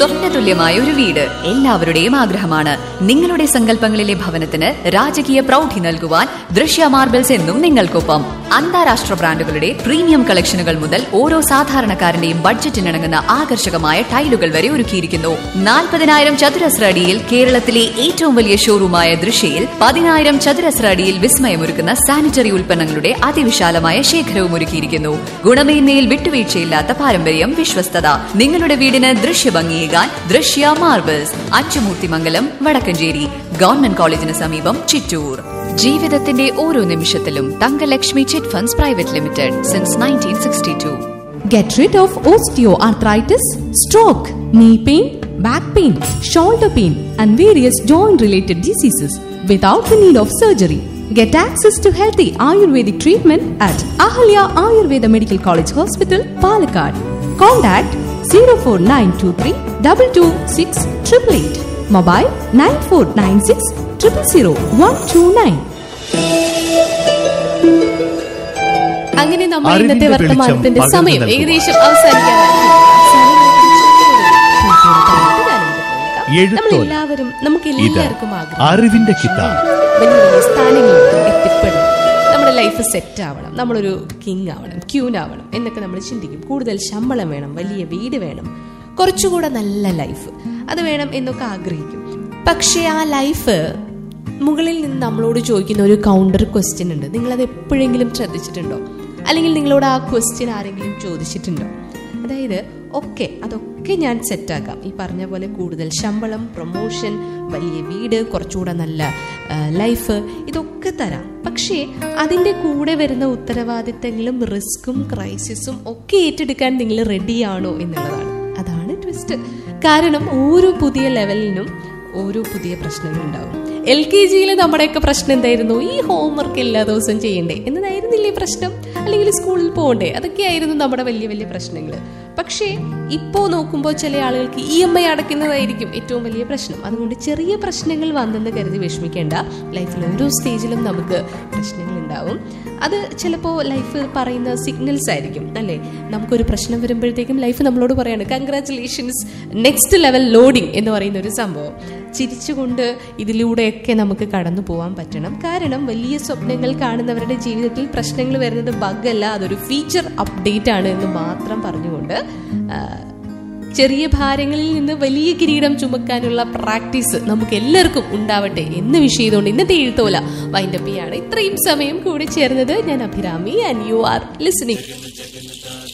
സ്വപ്നതുല്യമായ ഒരു വീട് എല്ലാവരുടെയും ആഗ്രഹമാണ് നിങ്ങളുടെ സങ്കല്പങ്ങളിലെ ഭവനത്തിന് രാജകീയ പ്രൗഢി നൽകുവാൻ ദൃശ്യ മാർബിൾസ് എന്നും നിങ്ങൾക്കൊപ്പം അന്താരാഷ്ട്ര ബ്രാൻഡുകളുടെ പ്രീമിയം കളക്ഷനുകൾ മുതൽ ഓരോ സാധാരണക്കാരന്റെയും ബഡ്ജറ്റിനിണങ്ങുന്ന ആകർഷകമായ ടൈലുകൾ വരെ ഒരുക്കിയിരിക്കുന്നു നാൽപ്പതിനായിരം ചതുരശ്ര അടിയിൽ കേരളത്തിലെ ഏറ്റവും വലിയ ഷോറൂമായ ദൃശ്യയിൽ പതിനായിരം ചതുരശ്ര അടിയിൽ വിസ്മയമൊരുക്കുന്ന സാനിറ്ററി ഉൽപ്പന്നങ്ങളുടെ അതിവിശാലമായ ശേഖരവും ഒരുക്കിയിരിക്കുന്നു ഗുണമേന്മയിൽ വിട്ടുവീഴ്ചയില്ലാത്ത പാരമ്പര്യം വിശ്വസ്തത നിങ്ങളുടെ വീടിന് ദൃശ്യഭംഗിയേകാൻ ദൃശ്യ മാർബിൾസ് അച്ചുമൂർത്തിമംഗലം വടക്കഞ്ചേരി ഗവൺമെന്റ് കോളേജിന് സമീപം ചിറ്റൂർ ജീവിതത്തിന്റെ ഓരോ നിമിഷത്തിലും Thangalakshmi chit funds private limited since nineteen sixty two Get rid of osteoarthritis, stroke, knee pain, back pain, shoulder pain, and various joint related diseases without the need of surgery. Get access to healthy Ayurvedic treatment at Ahalya Ayurveda Medical College Hospital, Palakkad. Contact 04923 226 888. Mobile 9496 000 129. അങ്ങനെ നമ്മൾ അറിവിന്റെ ഇന്നത്തെ വെളിച്ചം വർത്തമാനത്തിന്റെ പകർന്നു സമയം നൽകുക. ഏകദേശം അവസാനിക്കാനായി നമ്മൾ എഴുത്തോല. എല്ലാവരും നമുക്ക് ഇത് എല്ലാവർക്കും ആഗ്രഹം അറിവിന്റെ കിതാബ് വലിയ വലിയ സ്ഥാനങ്ങളിലേക്ക് എത്തിപ്പെടണം നമ്മുടെ ലൈഫ് സെറ്റ് ആവണം നമ്മളൊരു കിങ് ആവണം ക്യൂൻ ആവണം എന്നൊക്കെ നമ്മൾ ചിന്തിക്കും കൂടുതൽ ശമ്പളം വേണം വലിയ വീട് വേണം കുറച്ചുകൂടെ നല്ല ലൈഫ് അത് വേണം എന്നൊക്കെ ആഗ്രഹിക്കും പക്ഷേ ആ ലൈഫ് മുകളിൽ നിന്ന് നമ്മളോട് ചോദിക്കുന്ന ഒരു കൗണ്ടർ ക്വസ്റ്റ്യൻ ഉണ്ട് നിങ്ങളത് എപ്പോഴെങ്കിലും ശ്രദ്ധിച്ചിട്ടുണ്ടോ അല്ലെങ്കിൽ നിങ്ങളോട് ആ ക്വസ്റ്റ്യൻ ആരെങ്കിലും ചോദിച്ചിട്ടുണ്ടോ അതായത് ഒക്കെ അതൊക്കെ ഞാൻ സെറ്റാക്കാം ഈ പറഞ്ഞ പോലെ കൂടുതൽ ശമ്പളം പ്രൊമോഷൻ വലിയ വീട് കുറച്ചുകൂടെ നല്ല ആ, ലൈഫ് ഇതൊക്കെ തരാം പക്ഷേ അതിൻ്റെ കൂടെ വരുന്ന ഉത്തരവാദിത്തങ്ങളും റിസ്ക്കും ക്രൈസിസും ഒക്കെ ഏറ്റെടുക്കാൻ നിങ്ങൾ റെഡിയാണോ എന്നുള്ളതാണ് അതാണ് ട്വിസ്റ്റ് കാരണം ഓരോ പുതിയ ലെവലിനും ഓരോ പുതിയ പ്രശ്നങ്ങൾ ഉണ്ടാവും എൽ കെ ജിയിൽ നമ്മുടെയൊക്കെ പ്രശ്നം എന്തായിരുന്നു ഈ ഹോംവർക്ക് എല്ലാ ദിവസവും ചെയ്യണ്ടേ എന്നതായിരുന്നില്ലേ പ്രശ്നം അല്ലെങ്കിൽ സ്കൂളിൽ പോകണ്ടേ അതൊക്കെയായിരുന്നു നമ്മുടെ വലിയ വലിയ പ്രശ്നങ്ങൾ പക്ഷേ ഇപ്പോൾ നോക്കുമ്പോൾ ചില ആളുകൾക്ക് ഇ എം ഐ അടയ്ക്കുന്നതായിരിക്കും ഏറ്റവും വലിയ പ്രശ്നം അതുകൊണ്ട് ചെറിയ പ്രശ്നങ്ങൾ വന്നെന്ന് കരുതി വിഷമിക്കേണ്ട ലൈഫിൽ ഓരോ സ്റ്റേജിലും നമുക്ക് പ്രശ്നങ്ങൾ ഉണ്ടാവും അത് ചിലപ്പോൾ ലൈഫ് പറയുന്ന സിഗ്നൽസ് ആയിരിക്കും അല്ലേ നമുക്കൊരു പ്രശ്നം വരുമ്പോഴത്തേക്കും ലൈഫ് നമ്മളോട് പറയാണ് കൺഗ്രാറ്റുലേഷൻസ് നെക്സ്റ്റ് ലെവൽ ലോഡിംഗ് എന്ന് പറയുന്ന ഒരു സംഭവം ചിരിച്ചുകൊണ്ട് ഇതിലൂടെയൊക്കെ നമുക്ക് കടന്നു പോകാൻ പറ്റണം കാരണം വലിയ സ്വപ്നങ്ങൾ കാണുന്നവരുടെ ജീവിതത്തിൽ പ്രശ്നങ്ങൾ വരുന്നത് ബഗ്ഗല്ല അതൊരു ഫീച്ചർ അപ്ഡേറ്റ് ആണ് എന്ന് മാത്രം പറഞ്ഞുകൊണ്ട് ആ, ചെറിയ ഭാരങ്ങളിൽ നിന്ന് വലിയ കിരീടം ചുമക്കാനുള്ള പ്രാക്ടീസ് നമുക്ക് എല്ലാവർക്കും ഉണ്ടാവട്ടെ എന്ന് വിഷ് ചെയ്തുകൊണ്ട് ഇന്നത്തെ എഴുത്തോല വൈൻഡപ്പ് ചെയ്യാണ് ഇത്രയും സമയം കൂടി ചേർന്നത് ഞാൻ Abhirami and you are listening